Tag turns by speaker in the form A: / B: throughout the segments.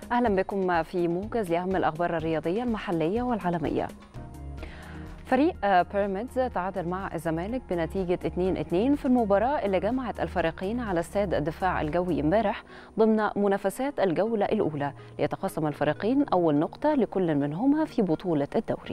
A: أهلا بكم في موجز لأهم الأخبار الرياضية المحلية والعالمية فريق بيراميدز تعادل مع الزمالك بنتيجة 2-2 في المباراة اللي جمعت الفريقين على استاد الدفاع الجوي امبارح ضمن منافسات الجولة الأولى ليتقاسم الفريقين أول نقطة لكل منهما في بطولة الدوري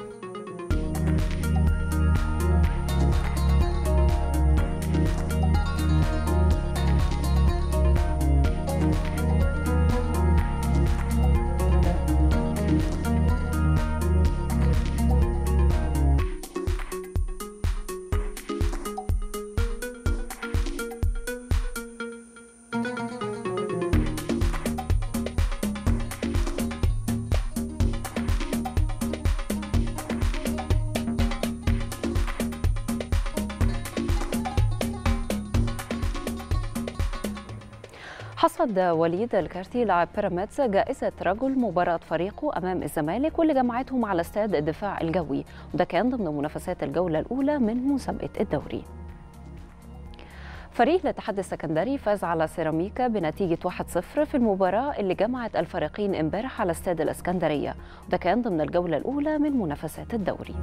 A: حصد وليد الكارتي لاعب بيراميدز جائزة رجل مباراة فريقه أمام الزمالك واللي جمعتهم على استاد الدفاع الجوي وده كان ضمن منافسات الجولة الأولى من مسابقة الدوري فريق الاتحاد السكندري فاز على سيراميكا بنتيجة 1-0 في المباراة اللي جمعت الفريقين امبارح على استاد الاسكندرية وده كان ضمن الجولة الأولى من منافسات الدوري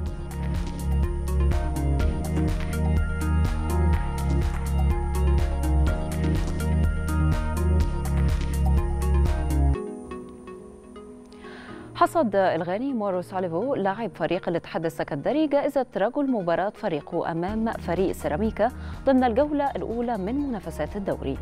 A: حصد الغاني مورو ساليفو لاعب فريق الاتحاد السكندري جائزة رجل مباراة فريقه أمام فريق سيراميكا ضمن الجولة الأولى من منافسات الدوري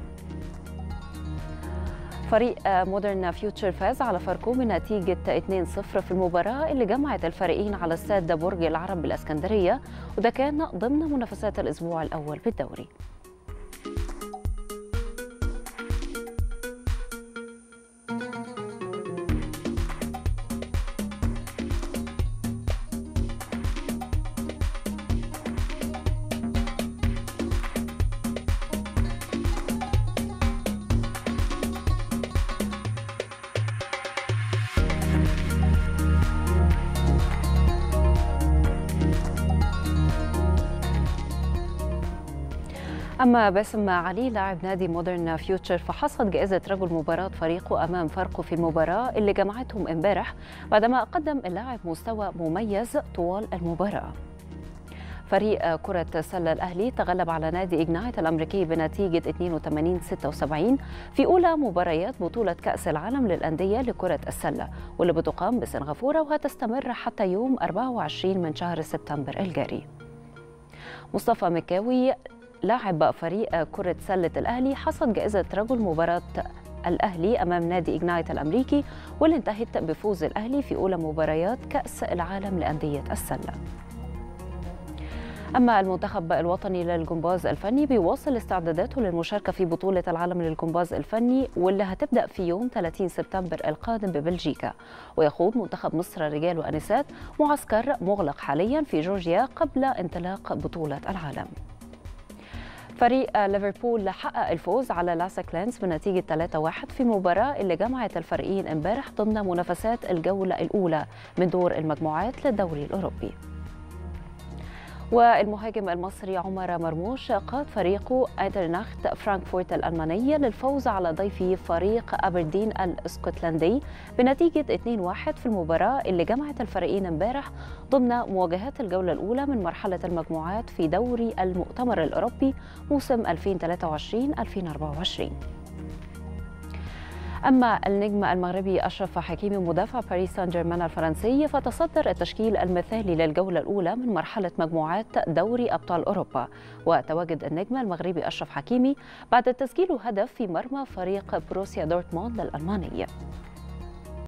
A: فريق مودرن فيوتشر فاز على فاركو بنتيجة 2-0 في المباراة اللي جمعت الفريقين على استاد برج العرب بالاسكندرية وده كان ضمن منافسات الأسبوع الأول بالدوري أما باسم علي لاعب نادي مودرن فيوتشر فحصد جائزة رجل مباراة فريقه أمام فاركو في المباراة اللي جمعتهم امبارح بعدما قدم اللاعب مستوى مميز طوال المباراة فريق كرة السلة الأهلي تغلب على نادي إجنايت الأمريكي بنتيجة 82-76 في أولى مباريات بطولة كأس العالم للأندية لكرة السلة واللي بتقام بسنغافورة وهتستمر حتى يوم 24 من شهر سبتمبر الجاري مصطفى مكاوي لاعب فريق كرة سلة الأهلي حصد جائزة رجل مباراة الأهلي أمام نادي إجنايت الأمريكي واللي انتهت بفوز الأهلي في أولى مباريات كأس العالم لأندية السلة أما المنتخب الوطني للجمباز الفني بيواصل استعداداته للمشاركة في بطولة العالم للجمباز الفني واللي هتبدأ في يوم 30 سبتمبر القادم ببلجيكا ويخوض منتخب مصر رجال وأنسات معسكر مغلق حاليا في جورجيا قبل انطلاق بطولة العالم فريق ليفربول حقق الفوز على لاسك لينز بنتيجة 3-1 في مباراة اللي جمعت الفريقين امبارح ضمن منافسات الجولة الأولى من دور المجموعات للدوري الأوروبي والمهاجم المصري عمر مرموش قاد فريقه ايدرناخت فرانكفورت الألمانية للفوز على ضيفي فريق أبردين الاسكتلندي بنتيجة 2-1 في المباراة اللي جمعت الفريقين امبارح ضمن مواجهات الجولة الأولى من مرحلة المجموعات في دوري المؤتمر الأوروبي موسم 2023-2024 أما النجم المغربي أشرف حكيمي مدافع باريس سان جيرمان الفرنسي فتصدر التشكيل المثالي للجولة الأولى من مرحلة مجموعات دوري أبطال أوروبا وتواجد النجم المغربي أشرف حكيمي بعد تسجيل هدف في مرمى فريق بروسيا دورتموند الألماني